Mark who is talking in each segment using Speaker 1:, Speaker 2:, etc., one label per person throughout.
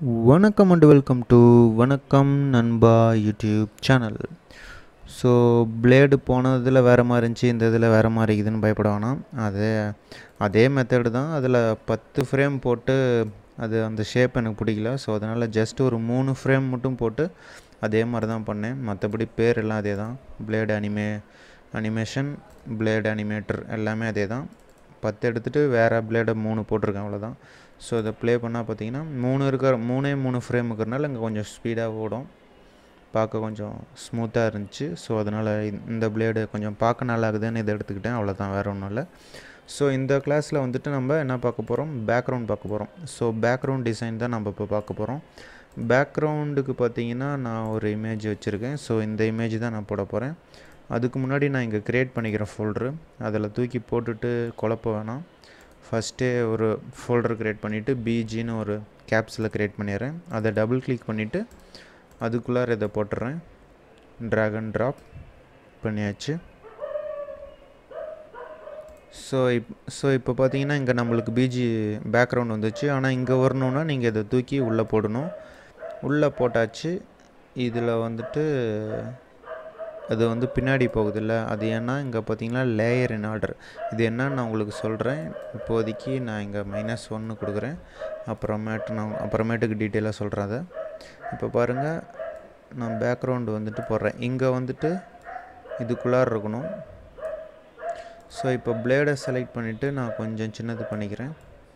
Speaker 1: வணக்கம் and welcome to வணக்கம் நண்பா யூடியூப் சேனல் ஸோ பிளேடு போனதில் வேறு மாதிரி இருந்துச்சு இந்த இதில் வேறு மாதிரி இருக்குதுன்னு பயப்பட வேணாம் அதே அதே மெத்தடு தான் அதில் பத்து ஃப்ரேம் போட்டு அது அந்த ஷேப் எனக்கு பிடிக்கல ஸோ அதனால் ஜஸ்ட் ஒரு மூணு ஃப்ரேம் மட்டும் போட்டு அதே மாதிரி தான் பண்ணேன் மற்றபடி பேர் எல்லாம் அதே தான் blade anime animation blade animator எல்லாமே அதே தான் பத்து எடுத்துகிட்டு வேறு பிளேடை மூணு போட்டிருக்கேன் அவ்வளோதான் ஸோ இதை ப்ளே பண்ணால் பார்த்தீங்கன்னா மூணு இருக்கிற மூணே மூணு ஃப்ரேம் இருக்கிறனால இங்கே கொஞ்சம் ஸ்பீடாக ஓடும் பார்க்க கொஞ்சம் ஸ்மூத்தாக இருந்துச்சு ஸோ அதனால் இந்த பிளேடு கொஞ்சம் பார்க்க நல்லா இருக்குதுன்னு இதை எடுத்துக்கிட்டேன் அவ்வளோதான் வேறு ஒன்றும் இல்லை ஸோ இந்த கிளாஸில் வந்துட்டு நம்ம என்ன பார்க்க போகிறோம் பேக்ரவுண்ட் பார்க்க போகிறோம் ஸோ பேக்ரவுண்ட் டிசைன் தான் நம்ம இப்போ பார்க்க போகிறோம் பேக்ரவுண்டுக்கு பார்த்தீங்கன்னா நான் ஒரு இமேஜ் வச்சுருக்கேன் ஸோ இந்த இமேஜ் தான் நான் போட போகிறேன் அதுக்கு முன்னாடி நான் இங்கே க்ரியேட் பண்ணிக்கிறேன் ஃபோல்ட்ரு அதில் தூக்கி போட்டுட்டு குழப்ப வேணாம் ஃபஸ்ட்டே ஒரு ஃபோல்டர் க்ரியேட் பண்ணிவிட்டு பிஜின்னு ஒரு கேப்ஸில் க்ரியேட் பண்ணிடுறேன் அதை டபுள் கிளிக் பண்ணிவிட்டு அதுக்குள்ளார இதை போட்டுடுறேன் ட்ராக் அண்ட் ட்ராப் பண்ணியாச்சு ஸோ இப் ஸோ இப்போ பார்த்தீங்கன்னா இங்கே நம்மளுக்கு பிஜி பேக்ரவுண்ட் வந்துச்சு ஆனால் இங்கே வரணுன்னா நீங்கள் இதை தூக்கி உள்ளே போடணும் உள்ளே போட்டாச்சு இதில் வந்துட்டு அது வந்து பின்னாடி போகுதுல்ல அது ஏன்னா இங்கே பார்த்தீங்கன்னா லேயர் இன் ஆர்டர் இது என்னன்னு நான் உங்களுக்கு சொல்கிறேன் இப்போதைக்கு நான் இங்கே மைனஸ் ஒன்று கொடுக்குறேன் அப்புறமேட்டு நான் அப்புறமேட்டுக்கு டீட்டெயிலாக சொல்கிறேன் அதை இப்போ பாருங்கள் நான் பேக்ரவுண்டு வந்துட்டு போடுறேன் இங்கே வந்துட்டு இதுக்குள்ளார இருக்கணும் ஸோ இப்போ பிளேடை செலக்ட் பண்ணிவிட்டு நான் கொஞ்சம் சின்னது பண்ணிக்கிறேன்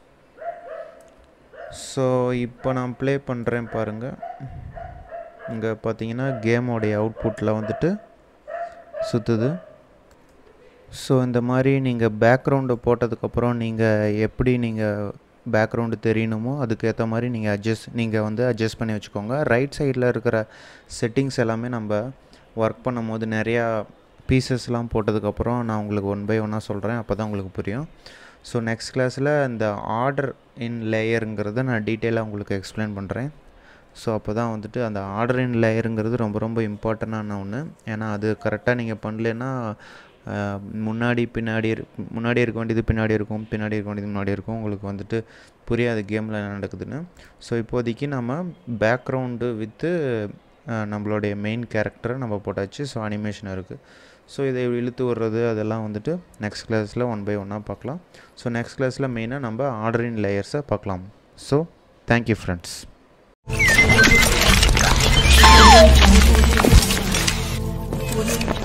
Speaker 1: ஸோ இப்போ நான் ப்ளே பண்ணுறேன் பாருங்கள் இங்கே பார்த்தீங்கன்னா கேமோடைய அவுட்புட்டில் வந்துட்டு சுற்றுது ஸோ இந்த மாதிரி நீங்கள் பேக்ரவுண்டு போட்டதுக்கப்புறம் நீங்கள் எப்படி நீங்கள் பேக்ரவுண்டு தெரியணுமோ அதுக்கு ஏற்ற மாதிரி நீங்கள் அட்ஜஸ்ட் நீங்கள் வந்து அட்ஜஸ்ட் பண்ணி வச்சுக்கோங்க ரைட் சைடில் இருக்கிற செட்டிங்ஸ் எல்லாமே நம்ம ஒர்க் பண்ணும் போது நிறையா பீசஸ்லாம் போட்டதுக்கப்புறம் நான் உங்களுக்கு ஒன் பை ஒன்னாக சொல்கிறேன் அப்போ தான் உங்களுக்கு புரியும் ஸோ நெக்ஸ்ட் கிளாஸில் இந்த ஆர்டர் இன் லேயருங்கிறத நான் டீட்டெயிலாக உங்களுக்கு எக்ஸ்பிளைன் பண்ணுறேன் ஸோ அப்போ தான் வந்துட்டு அந்த ஆர்டர் இன் லேயருங்கிறது ரொம்ப ரொம்ப இம்பார்ட்டண்டான ஒன்று ஏன்னா அது கரெக்டாக நீங்கள் பண்ணலன்னா முன்னாடி பின்னாடி முன்னாடி இருக்க வேண்டியது பின்னாடி இருக்கும் பின்னாடி இருக்க வேண்டியது முன்னாடி இருக்கும் உங்களுக்கு வந்துட்டு புரியாது கேமில் என்ன நடக்குதுன்னு ஸோ இப்போதைக்கு நம்ம பேக்ரவுண்டு வித்து நம்மளுடைய மெயின் கேரக்டரை நம்ம போட்டாச்சு ஸோ அனிமேஷன் இருக்குது ஸோ இதை இழுத்து விடுறது அதெல்லாம் வந்துட்டு நெக்ஸ்ட் கிளாஸில் ஒன் பை ஒன்னாக பார்க்கலாம் ஸோ நெக்ஸ்ட் கிளாஸில் மெயினாக நம்ம ஆர்டர் இன் லேயர்ஸை பார்க்கலாம் ஸோ தேங்க்யூ ஃப்ரெண்ட்ஸ்
Speaker 2: Audio